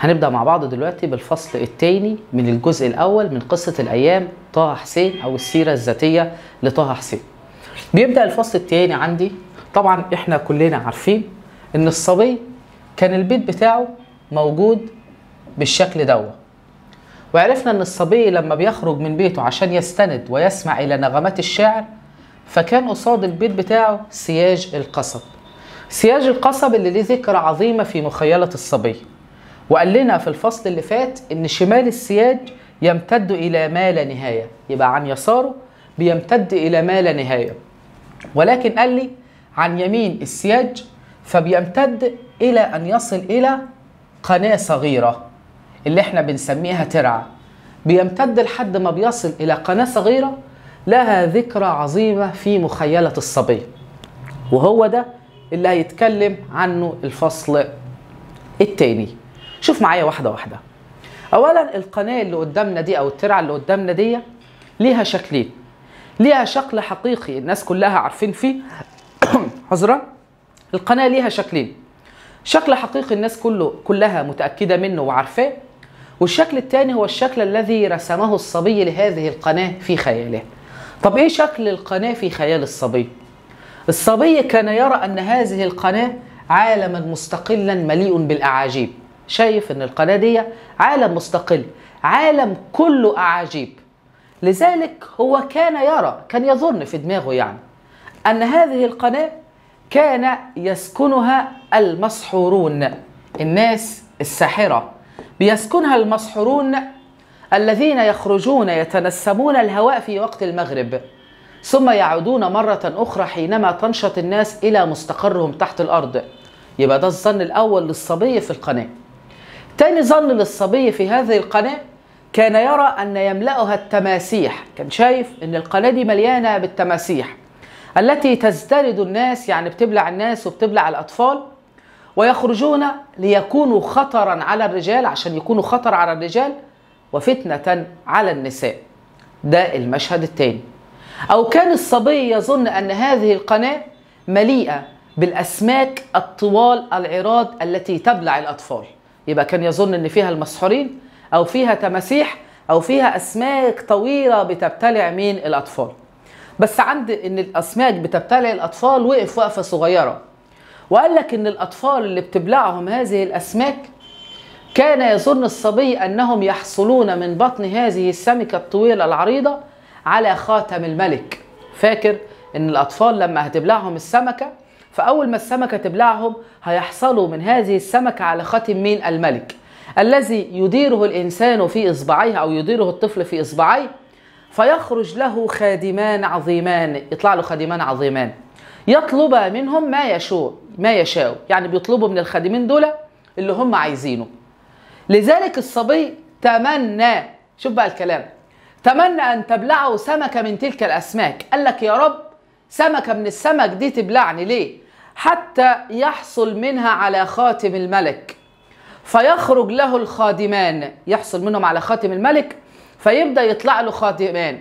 هنبدأ مع بعض دلوقتي بالفصل الثاني من الجزء الأول من قصة الأيام طه حسين أو السيرة الذاتية لطه حسين. بيبدأ الفصل الثاني عندي طبعا احنا كلنا عارفين إن الصبي كان البيت بتاعه موجود بالشكل دوا وعرفنا إن الصبي لما بيخرج من بيته عشان يستند ويسمع إلى نغمات الشاعر فكان قصاد البيت بتاعه سياج القصب. سياج القصب اللي ليه ذكرى عظيمة في مخيلة الصبي. وقال لنا في الفصل اللي فات ان شمال السياج يمتد الى ما لا نهايه يبقى عن يساره بيمتد الى ما لا نهايه ولكن قال لي عن يمين السياج فبيمتد الى ان يصل الى قناه صغيره اللي احنا بنسميها ترعه بيمتد لحد ما بيصل الى قناه صغيره لها ذكرى عظيمه في مخيله الصبي وهو ده اللي هيتكلم عنه الفصل التاني شوف معايا واحده واحده اولا القناه اللي قدامنا دي او الترعه اللي قدامنا دي ليها شكلين ليها شكل حقيقي الناس كلها عارفين فيه عذرا القناه ليها شكلين شكل حقيقي الناس كله كلها متاكده منه وعارفاه والشكل الثاني هو الشكل الذي رسمه الصبي لهذه القناه في خياله طب ايه شكل القناه في خيال الصبي الصبي كان يرى ان هذه القناه عالما مستقلا مليء بالاعاجيب شايف ان القناه دي عالم مستقل عالم كله اعاجيب لذلك هو كان يرى كان يظن في دماغه يعني ان هذه القناه كان يسكنها المسحورون الناس الساحره بيسكنها المسحورون الذين يخرجون يتنسمون الهواء في وقت المغرب ثم يعودون مرة أخرى حينما تنشط الناس إلى مستقرهم تحت الأرض يبقى ده الظن الأول للصبي في القناة تاني ظن للصبي في هذه القناة كان يرى أن يملأها التماسيح كان شايف أن القناة دي مليانة بالتماسيح التي تزدرد الناس يعني بتبلع الناس وبتبلع الأطفال ويخرجون ليكونوا خطرا على الرجال عشان يكونوا خطر على الرجال وفتنة على النساء ده المشهد الثاني أو كان الصبي يظن أن هذه القناة مليئة بالأسماك الطوال العراض التي تبلع الأطفال يبقى كان يظن ان فيها المسحورين او فيها تماسيح او فيها اسماك طويله بتبتلع مين الاطفال بس عند ان الاسماك بتبتلع الاطفال وقف وقفه صغيره وقال لك ان الاطفال اللي بتبلعهم هذه الاسماك كان يظن الصبي انهم يحصلون من بطن هذه السمكه الطويله العريضه على خاتم الملك فاكر ان الاطفال لما هتبلعهم السمكه فأول ما السمكة تبلعهم هيحصلوا من هذه السمكة على خاتم مين الملك الذي يديره الإنسان في إصبعيه أو يديره الطفل في إصبعيه فيخرج له خادمان عظيمان يطلع له خادمان عظيمان يطلب منهم ما يشاء ما يشاء يعني بيطلبوا من الخادمين دول اللي هم عايزينه لذلك الصبي تمنى شوف بقى الكلام تمنى أن تبلعه سمكة من تلك الأسماك قال لك يا رب سمكة من السمك دي تبلعني ليه حتى يحصل منها على خاتم الملك فيخرج له الخادمان يحصل منهم على خاتم الملك فيبدا يطلع له خادمان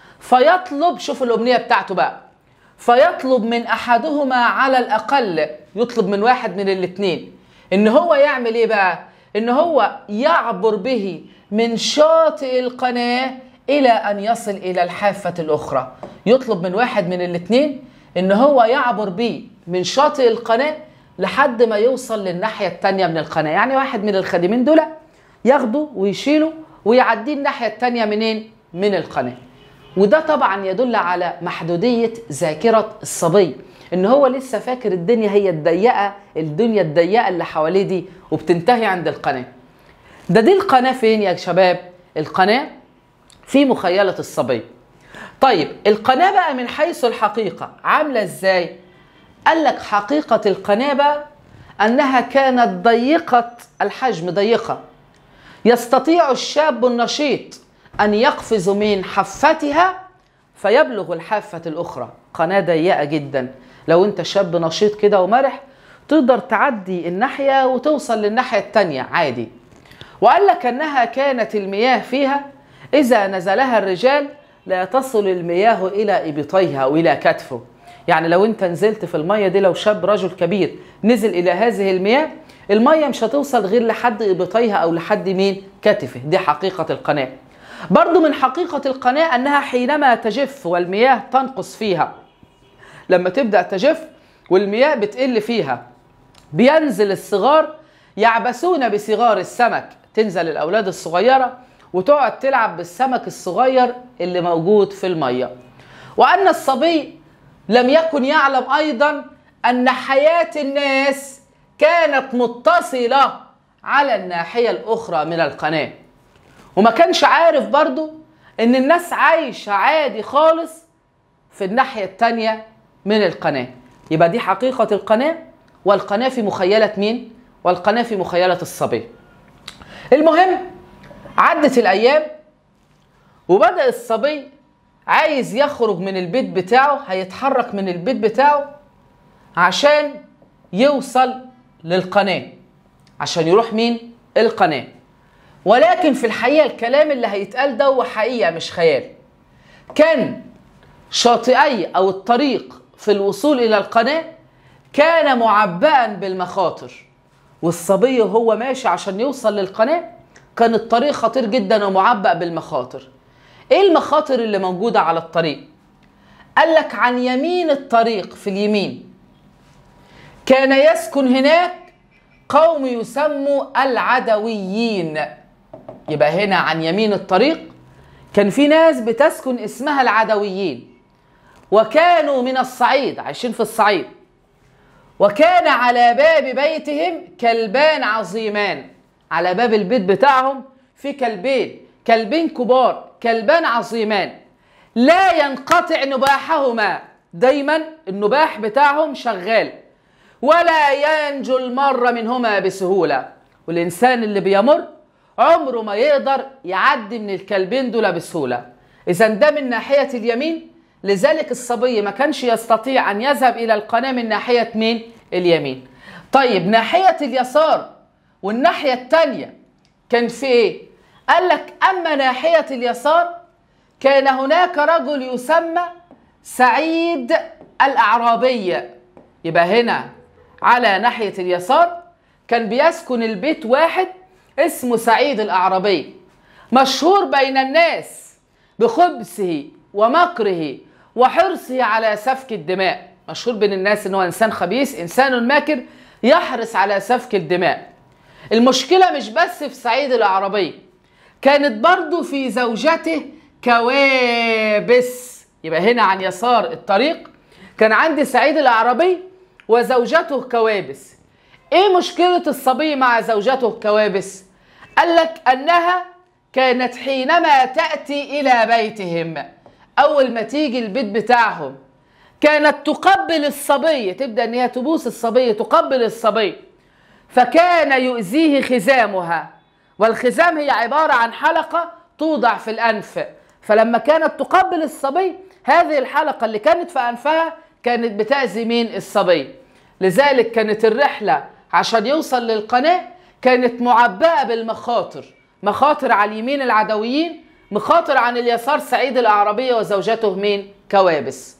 فيطلب شوف الامنيه بتاعته بقى فيطلب من احدهما على الاقل يطلب من واحد من الاثنين ان هو يعمل ايه بقى ان هو يعبر به من شاطئ القناه الى ان يصل الى الحافه الاخرى يطلب من واحد من الاثنين ان هو يعبر بيه من شاطئ القناه لحد ما يوصل للناحيه الثانيه من القناه يعني واحد من الخادمين دول ياخده ويشيله ويعديه الناحيه الثانيه منين من القناه وده طبعا يدل على محدوديه ذاكره الصبي ان هو لسه فاكر الدنيا هي الضيقه الدنيا الضيقه اللي حواليه دي وبتنتهي عند القناه ده دي القناه فين يا شباب القناه في مخيله الصبي طيب القناة بقى من حيث الحقيقة عاملة ازاي؟ قال لك حقيقة القناة بقى أنها كانت ضيقة الحجم ضيقة يستطيع الشاب النشيط أن يقفز من حفتها فيبلغ الحافة الأخرى قناة ضيقة جدا لو أنت شاب نشيط كده ومرح تقدر تعدي الناحية وتوصل للناحية التانية عادي وقال لك أنها كانت المياه فيها إذا نزلها الرجال لا تصل المياه الى ابطيها او الى كتفه يعني لو انت نزلت في الميه دي لو شاب رجل كبير نزل الى هذه المياه الميه مش هتوصل غير لحد ابطيها او لحد مين كتفه دي حقيقه القناه برضو من حقيقه القناه انها حينما تجف والمياه تنقص فيها لما تبدا تجف والمياه بتقل فيها بينزل الصغار يعبثون بصغار السمك تنزل الاولاد الصغيره وتقعد تلعب بالسمك الصغير اللي موجود في الميه وان الصبي لم يكن يعلم ايضا ان حياه الناس كانت متصله على الناحيه الاخرى من القناه وما كانش عارف برضو ان الناس عايشه عادي خالص في الناحيه التانيه من القناه يبقى دي حقيقه القناه والقناه في مخيله مين والقناه في مخيله الصبي المهم عدت الايام وبدا الصبي عايز يخرج من البيت بتاعه هيتحرك من البيت بتاعه عشان يوصل للقناه عشان يروح مين القناه ولكن في الحقيقه الكلام اللي هيتقال ده هو حقيقه مش خيال كان شاطئي او الطريق في الوصول الى القناه كان معبأ بالمخاطر والصبي وهو ماشي عشان يوصل للقناه كان الطريق خطير جدا ومعبأ بالمخاطر ايه المخاطر اللي موجوده على الطريق قال لك عن يمين الطريق في اليمين كان يسكن هناك قوم يسموا العدويين يبقى هنا عن يمين الطريق كان في ناس بتسكن اسمها العدويين وكانوا من الصعيد عايشين في الصعيد وكان على باب بيتهم كلبان عظيمان على باب البيت بتاعهم في كلبين كلبين كبار كلبان عظيمان لا ينقطع نباحهما دايما النباح بتاعهم شغال ولا ينجو المر منهما بسهولة والإنسان اللي بيمر عمره ما يقدر يعدي من الكلبين دول بسهولة إذا ده من ناحية اليمين لذلك الصبي ما كانش يستطيع أن يذهب إلى القناة من ناحية مين؟ اليمين طيب ناحية اليسار والناحية التانية كان في إيه؟ قال لك أما ناحية اليسار كان هناك رجل يسمى سعيد الأعرابي يبقى هنا على ناحية اليسار كان بيسكن البيت واحد اسمه سعيد الأعرابي مشهور بين الناس بخبثه ومكره وحرصه على سفك الدماء مشهور بين الناس ان هو انسان خبيث انسان ماكر يحرص على سفك الدماء المشكله مش بس في سعيد الاعرابي كانت برضو في زوجته كوابس يبقى هنا عن يسار الطريق كان عندي سعيد الاعرابي وزوجته كوابس ايه مشكله الصبي مع زوجته كوابس قال لك انها كانت حينما تاتي الى بيتهم اول ما تيجي البيت بتاعهم كانت تقبل الصبي تبدا ان هي تبوس الصبي تقبل الصبي فكان يؤذيه خزامها والخزام هي عباره عن حلقه توضع في الانف فلما كانت تقبل الصبي هذه الحلقه اللي كانت في انفها كانت بتاذي مين الصبي لذلك كانت الرحله عشان يوصل للقناه كانت معبأة بالمخاطر مخاطر على اليمين العدويين مخاطر عن اليسار سعيد الأعرابية وزوجته مين كوابس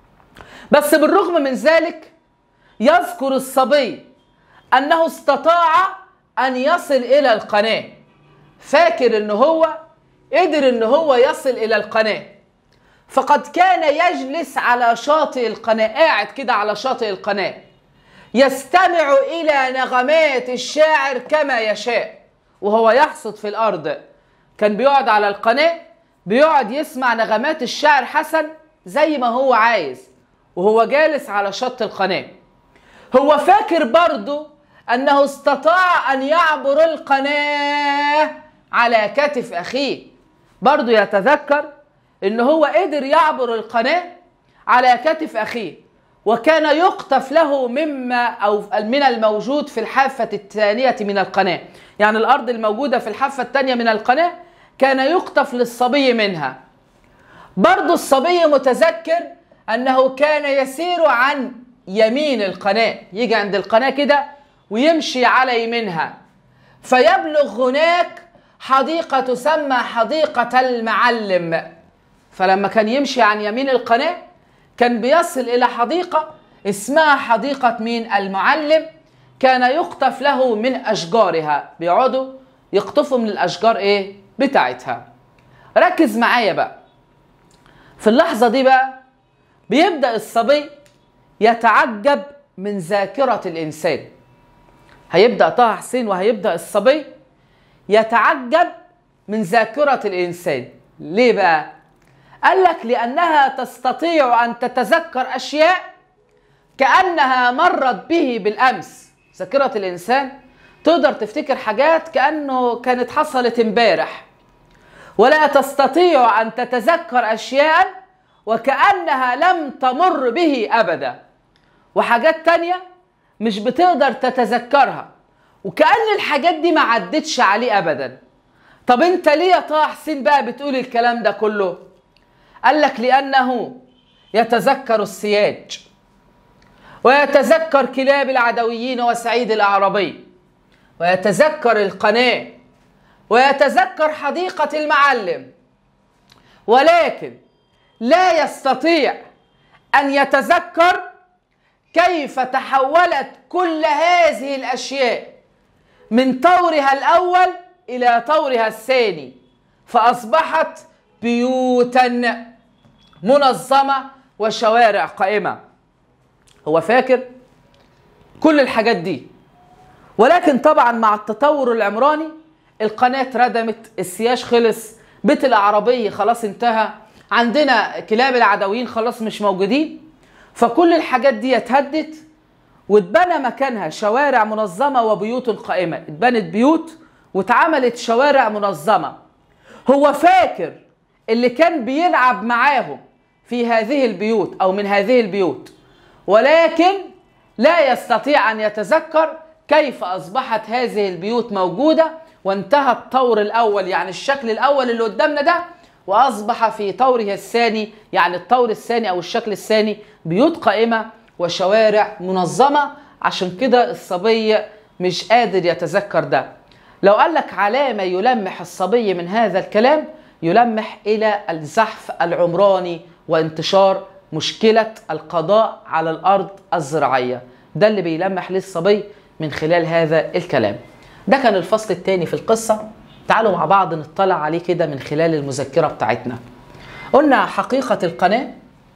بس بالرغم من ذلك يذكر الصبي أنه استطاع أن يصل إلى القناة فاكر أنه هو قدر أنه هو يصل إلى القناة فقد كان يجلس على شاطئ القناة قاعد كده على شاطئ القناة يستمع إلى نغمات الشاعر كما يشاء وهو يحصد في الأرض كان بيقعد على القناة بيقعد يسمع نغمات الشاعر حسن زي ما هو عايز وهو جالس على شط القناة هو فاكر برضه أنه استطاع أن يعبر القناة على كتف أخيه برضه يتذكر أنه هو قدر يعبر القناة على كتف أخيه وكان يقطف له مما أو من الموجود في الحافة الثانية من القناة يعني الأرض الموجودة في الحافة الثانية من القناة كان يقطف للصبي منها برضو الصبي متذكر أنه كان يسير عن يمين القناة يجي عند القناة كده ويمشي على يمينها فيبلغ هناك حديقة تسمى حديقة المعلم فلما كان يمشي عن يمين القناة كان بيصل إلى حديقة اسمها حديقة مين المعلم كان يقطف له من أشجارها بيقعدوا يقطفوا من الأشجار إيه بتاعتها ركز معايا بقى في اللحظة دي بقى بيبدأ الصبي يتعجب من ذاكرة الإنسان هيبدأ طه حسين وهيبدأ الصبي يتعجب من ذاكرة الإنسان ليه بقى؟ قال لك لأنها تستطيع أن تتذكر أشياء كأنها مرت به بالأمس ذاكرة الإنسان تقدر تفتكر حاجات كأنه كانت حصلت امبارح ولا تستطيع أن تتذكر أشياء وكأنها لم تمر به أبدا وحاجات تانية مش بتقدر تتذكرها وكأن الحاجات دي ما عدتش عليه أبدا طب انت ليه يا طه حسين بقى بتقول الكلام ده كله قال لك لأنه يتذكر السياج ويتذكر كلاب العدويين وسعيد الأعرابي ويتذكر القناة ويتذكر حديقة المعلم ولكن لا يستطيع أن يتذكر كيف تحولت كل هذه الأشياء من طورها الأول إلى طورها الثاني فأصبحت بيوتا منظمة وشوارع قائمة هو فاكر كل الحاجات دي ولكن طبعا مع التطور العمراني القناة ردمت السياج خلص بيت العربي خلاص انتهى عندنا كلاب العدويين خلاص مش موجودين فكل الحاجات دي اتهدت واتبنى مكانها شوارع منظمة وبيوت قائمة اتبنت بيوت واتعملت شوارع منظمة هو فاكر اللي كان بيلعب معاهم في هذه البيوت أو من هذه البيوت ولكن لا يستطيع أن يتذكر كيف أصبحت هذه البيوت موجودة وانتهى الطور الأول يعني الشكل الأول اللي قدامنا ده وأصبح في طوره الثاني يعني الطور الثاني أو الشكل الثاني بيوت قائمة وشوارع منظمة عشان كده الصبي مش قادر يتذكر ده لو قال لك علامة يلمح الصبي من هذا الكلام يلمح إلى الزحف العمراني وانتشار مشكلة القضاء على الأرض الزراعية ده اللي بيلمح للصبي من خلال هذا الكلام ده كان الفصل الثاني في القصة تعالوا مع بعض نطلع عليه كده من خلال المذكرة بتاعتنا قلنا حقيقة القناة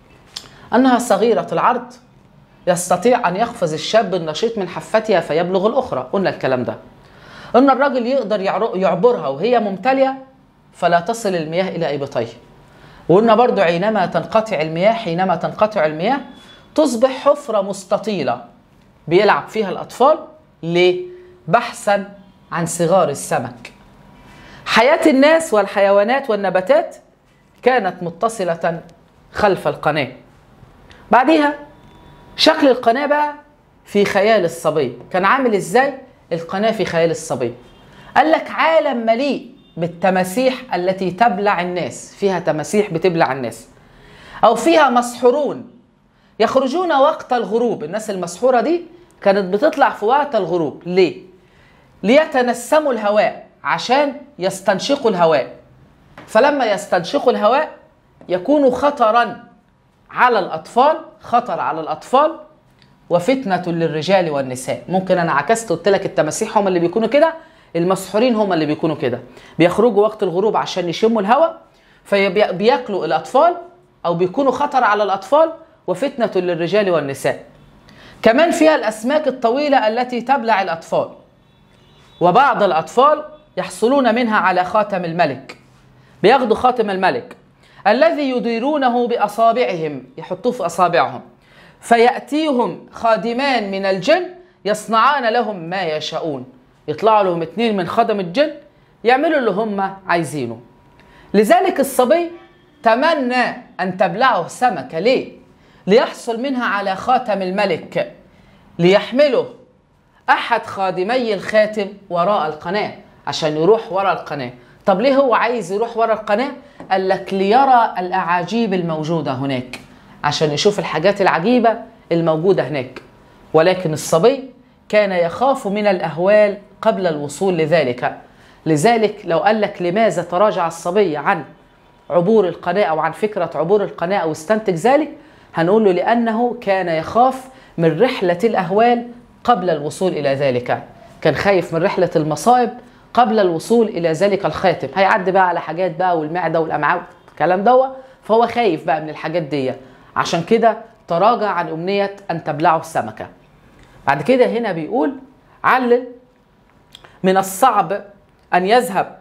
أنها صغيرة العرض يستطيع أن يقفز الشاب النشيط من حفتها فيبلغ الأخرى قلنا الكلام ده أن الرجل يقدر يعبرها وهي ممتلئة فلا تصل المياه إلى إبطيه وقلنا برضو حينما تنقطع المياه حينما تنقطع المياه تصبح حفرة مستطيلة بيلعب فيها الأطفال ليه؟ بحثا عن صغار السمك حياة الناس والحيوانات والنباتات كانت متصلة خلف القناة بعديها شكل القناة بقى في خيال الصبي كان عامل ازاي القناة في خيال الصبي قال لك عالم مليء بالتماسيح التي تبلع الناس فيها تماسيح بتبلع الناس أو فيها مسحورون يخرجون وقت الغروب الناس المسحورة دي كانت بتطلع في وقت الغروب ليه؟ ليتنسموا الهواء عشان يستنشقوا الهواء فلما يستنشقوا الهواء يكون خطرا على الأطفال خطر على الأطفال وفتنة للرجال والنساء ممكن أنا عكست قلت لك التماسيح هم اللي بيكونوا كده المسحورين هم اللي بيكونوا كده بيخرجوا وقت الغروب عشان يشموا الهواء فبياكلوا الأطفال أو بيكونوا خطر على الأطفال وفتنة للرجال والنساء كمان فيها الأسماك الطويلة التي تبلع الأطفال وبعض الأطفال يحصلون منها على خاتم الملك بياخدوا خاتم الملك الذي يديرونه بأصابعهم يحطوه في أصابعهم فيأتيهم خادمان من الجن يصنعان لهم ما يشاءون يطلعوا لهم اتنين من خدم الجن يعملوا اللي هم عايزينه لذلك الصبي تمنى أن تبلعه سمكة ليه؟ ليحصل منها على خاتم الملك ليحمله أحد خادمي الخاتم وراء القناة عشان يروح وراء القناة طب ليه هو عايز يروح وراء القناة؟ قال لك ليرى الأعاجيب الموجودة هناك عشان يشوف الحاجات العجيبة الموجودة هناك ولكن الصبي كان يخاف من الأهوال قبل الوصول لذلك لذلك لو قال لك لماذا تراجع الصبي عن عبور القناة أو عن فكرة عبور القناة أو استنتج ذلك هنقول له لأنه كان يخاف من رحلة الأهوال قبل الوصول إلى ذلك كان خايف من رحلة المصائب قبل الوصول إلى ذلك الخاتم هيعدي بقى على حاجات بقى والمعدة والأمعاء الكلام دوت فهو خايف بقى من الحاجات دي عشان كده تراجع عن أمنية أن تبلعه السمكة بعد كده هنا بيقول علل من الصعب أن يذهب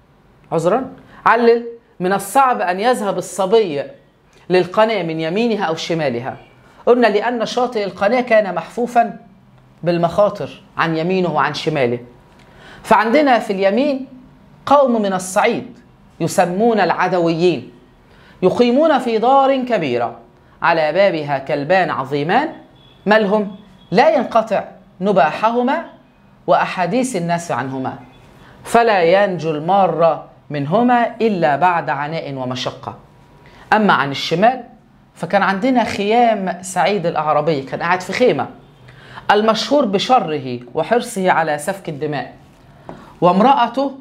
عذرا علل من الصعب أن يذهب الصبي للقناة من يمينها أو شمالها قلنا لأن شاطئ القناة كان محفوفا بالمخاطر عن يمينه وعن شماله فعندنا في اليمين قوم من الصعيد يسمون العدويين يقيمون في دار كبيرة على بابها كلبان عظيمان ملهم لا ينقطع نباحهما وأحاديث الناس عنهما فلا ينجو المار منهما إلا بعد عناء ومشقة أما عن الشمال فكان عندنا خيام سعيد الأعرابي كان قاعد في خيمة المشهور بشره وحرصه على سفك الدماء وامرأته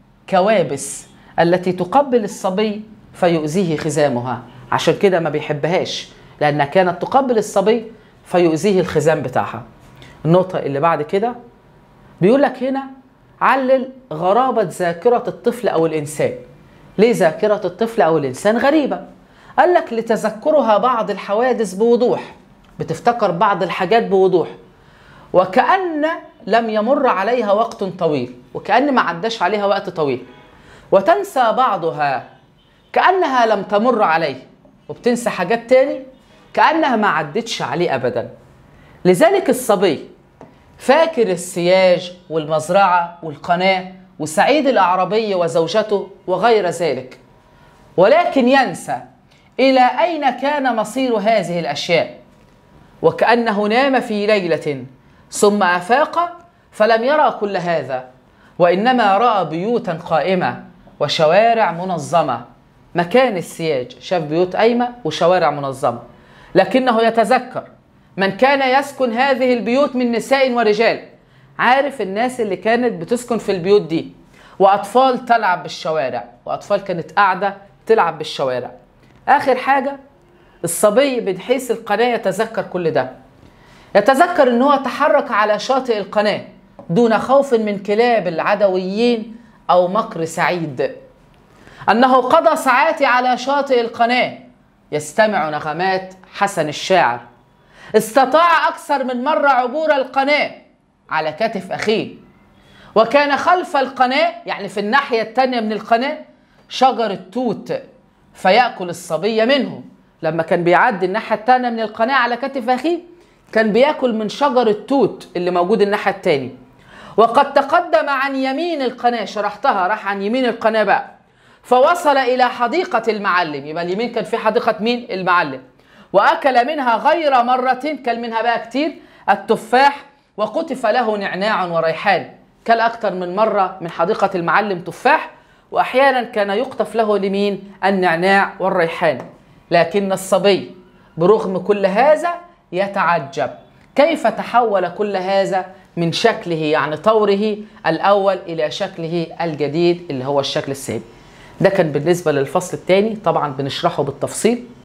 كوابس التي تقبل الصبي فيؤذيه خزامها عشان كده ما بيحبهاش لأنها كانت تقبل الصبي فيؤذيه الخزام بتاعها النقطة اللي بعد كده بيقول لك هنا علل غرابة ذاكرة الطفل أو الإنسان ليه ذاكرة الطفل أو الإنسان غريبة قال لك لتذكرها بعض الحوادث بوضوح بتفتكر بعض الحاجات بوضوح وكأن لم يمر عليها وقت طويل وكأن ما عداش عليها وقت طويل وتنسى بعضها كأنها لم تمر عليه وبتنسى حاجات تاني كأنها ما عدتش عليه أبدا لذلك الصبي فاكر السياج والمزرعة والقناة وسعيد الأعرابي وزوجته وغير ذلك ولكن ينسى إلى أين كان مصير هذه الأشياء وكأنه نام في ليلة ثم أفاق فلم يرى كل هذا وإنما رأى بيوتا قائمة وشوارع منظمة مكان السياج شاف بيوت قايمة وشوارع منظمة لكنه يتذكر من كان يسكن هذه البيوت من نساء ورجال عارف الناس اللي كانت بتسكن في البيوت دي وأطفال تلعب بالشوارع وأطفال كانت قاعدة تلعب بالشوارع آخر حاجة الصبي من حيث القناة يتذكر كل ده يتذكر ان هو تحرك على شاطئ القناة دون خوف من كلاب العدويين او مكر سعيد انه قضى ساعات على شاطئ القناة يستمع نغمات حسن الشاعر استطاع اكثر من مرة عبور القناة على كتف اخيه وكان خلف القناة يعني في الناحية التانية من القناة شجر التوت فيأكل الصبي منه لما كان بيعدي الناحية التانية من القناة على كتف أخيه كان بياكل من شجر التوت اللي موجود الناحية التانية وقد تقدم عن يمين القناة شرحتها راح عن يمين القناة بقى فوصل إلى حديقة المعلم يبقى اليمين كان في حديقة مين المعلم وأكل منها غير مرة كل منها بقى كتير التفاح وقطف له نعناع وريحان كل أكتر من مرة من حديقة المعلم تفاح وأحيانا كان يقطف له لمين النعناع والريحان لكن الصبي برغم كل هذا يتعجب كيف تحول كل هذا من شكله يعني طوره الأول إلى شكله الجديد اللي هو الشكل الثاني ده كان بالنسبة للفصل الثاني طبعا بنشرحه بالتفصيل